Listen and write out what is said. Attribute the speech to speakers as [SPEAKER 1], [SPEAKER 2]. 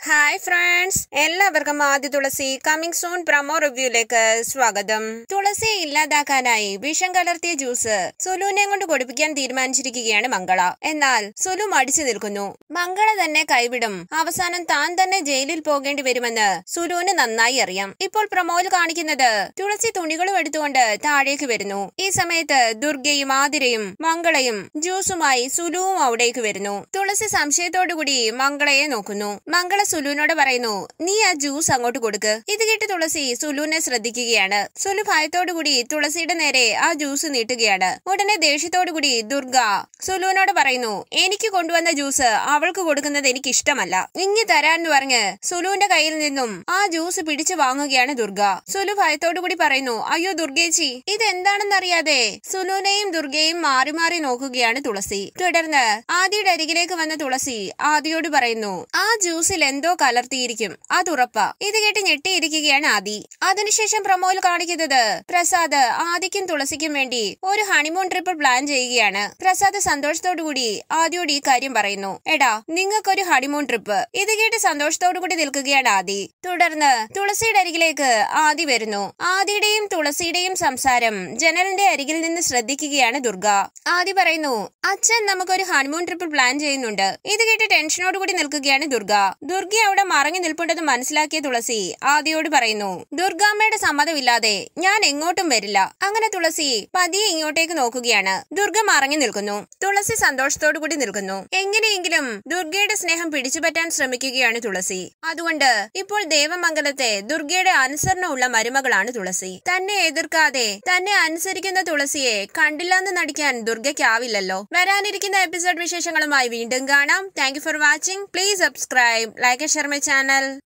[SPEAKER 1] hi friends എല്ലാവർക്കും ആദ്യ Thulasi coming soon promo റിവ്യൂലേക്ക് സ്വാഗതം തുളസി ഇല്ലാതാക്കാനായി വിഷം കലർത്തിയ ജ്യൂസ് സുലുവിനെ കൊണ്ട് കൊടുപ്പിക്കാൻ തീരുമാനിച്ചിരിക്കുകയാണ് മംഗള എന്നാൽ സുലു മടിച്ചു നിൽക്കുന്നു മംഗള തന്നെ കൈവിടും അവസാനം താൻ തന്നെ ജയിലിൽ പോകേണ്ടി വരുമെന്ന് സുലുവിന് നന്നായി അറിയാം ഇപ്പോൾ പ്രമോയിൽ കാണിക്കുന്നത് തുളസി തുണികളും എടുത്തുകൊണ്ട് താഴേക്ക് വരുന്നു ഈ സമയത്ത് ദുർഗയും ആതിരയും മംഗളയും ജ്യൂസുമായി സുലുവും അവിടേക്ക് വരുന്നു തുളസി സംശയത്തോടുകൂടി മംഗളയെ നോക്കുന്നു മംഗള സുലുവിനോട് പറയുന്നു നീ ആ ജ്യൂസ് അങ്ങോട്ട് കൊടുക്ക് ഇത് കേട്ട് തുളസി സുലുവിനെ ശ്രദ്ധിക്കുകയാണ് സുലു ഭയത്തോടുകൂടി തുളസിയുടെ നേരെ ആ ജ്യൂസ് നീട്ടുകയാണ് ഉടനെ ദേഷ്യത്തോടുകൂടി ദുർഗ സുലുവിനോട് പറയുന്നു എനിക്ക് കൊണ്ടുവന്ന ജ്യൂസ് അവൾക്ക് കൊടുക്കുന്നത് എനിക്ക് ഇഷ്ടമല്ല ഇങ്ങി തരാന്ന് പറഞ്ഞ് സുലുവിന്റെ കയ്യിൽ നിന്നും ആ ജ്യൂസ് പിടിച്ചു വാങ്ങുകയാണ് ദുർഗ സുലു ഭയത്തോടുകൂടി പറയുന്നു അയ്യോ ദുർഗേച്ചി ഇത് എന്താണെന്നറിയാതെ സുലുവിനെയും ദുർഗയും മാറി മാറി നോക്കുകയാണ് തുളസി തുടർന്ന് ആദിയുടെ അരികിലേക്ക് വന്ന തുളസി ആദിയോട് പറയുന്നു ആ ജ്യൂസിൽ എന്തോ കലർത്തിയിരിക്കും അത് ഉറപ്പാ ഇത് കേട്ട് ഞെട്ടിയിരിക്കുകയാണ് ആദി അതിനുശേഷം പ്രമോയിൽ കാണിക്കുന്നത് പ്രസാദ് ആദിക്കും തുളസിക്കും വേണ്ടി ഒരു ഹണിമൂൺ ട്രിപ്പ് പ്ലാൻ ചെയ്യുകയാണ് പ്രസാദ് സന്തോഷത്തോടുകൂടി ആദിയോട് ഈ കാര്യം പറയുന്നു എടാ നിങ്ങൾക്കൊരു ഹണിമൂൺ ട്രിപ്പ് ഇത് കേട്ട് സന്തോഷത്തോടുകൂടി നിൽക്കുകയാണ് ആദി തുടർന്ന് തുളസിയുടെ അരികിലേക്ക് ആദി വരുന്നു ആദിയുടെയും തുളസിയുടെയും സംസാരം ജനലിന്റെ അരികിൽ നിന്ന് ശ്രദ്ധിക്കുകയാണ് ദുർഗ ആദി പറയുന്നു അച്ഛൻ നമുക്കൊരു ഹണിമൂൺ ട്രിപ്പ് പ്ലാൻ ചെയ്യുന്നുണ്ട് ഇത് കേട്ട് ടെൻഷനോടുകൂടി നിൽക്കുകയാണ് ദുർഗ ദുർഗ അവിടെ മറങ്ങി നിൽപ്പുണ്ടെന്ന് മനസ്സിലാക്കിയ തുളസി ആദിയോട് പറയുന്നു ദുർഗാമ്മയുടെ സമ്മതമില്ലാതെ ഞാൻ എങ്ങോട്ടും വരില്ല അങ്ങനെ തുളസി പതിയെ ഇങ്ങോട്ടേക്ക് നോക്കുകയാണ് ദുർഗ മറങ്ങി നിൽക്കുന്നു തുളസി സന്തോഷത്തോടു കൂടി നിൽക്കുന്നു എങ്ങനെയെങ്കിലും ദുർഗയുടെ സ്നേഹം പിടിച്ചുപറ്റാൻ ശ്രമിക്കുകയാണ് തുളസി അതുകൊണ്ട് ഇപ്പോൾ ദേവമംഗലത്തെ ദുർഗയുടെ അനുസരണമുള്ള മരുമകളാണ് തുളസി തന്നെ എതിർക്കാതെ തന്നെ അനുസരിക്കുന്ന തുളസിയെ കണ്ടില്ലെന്ന് നടിക്കാൻ ദുർഗയ്ക്കാവില്ലല്ലോ വരാനിരിക്കുന്ന എപ്പിസോഡ് വിശേഷങ്ങളുമായി വീണ്ടും കാണാം thank for watching please subscribe like share my channel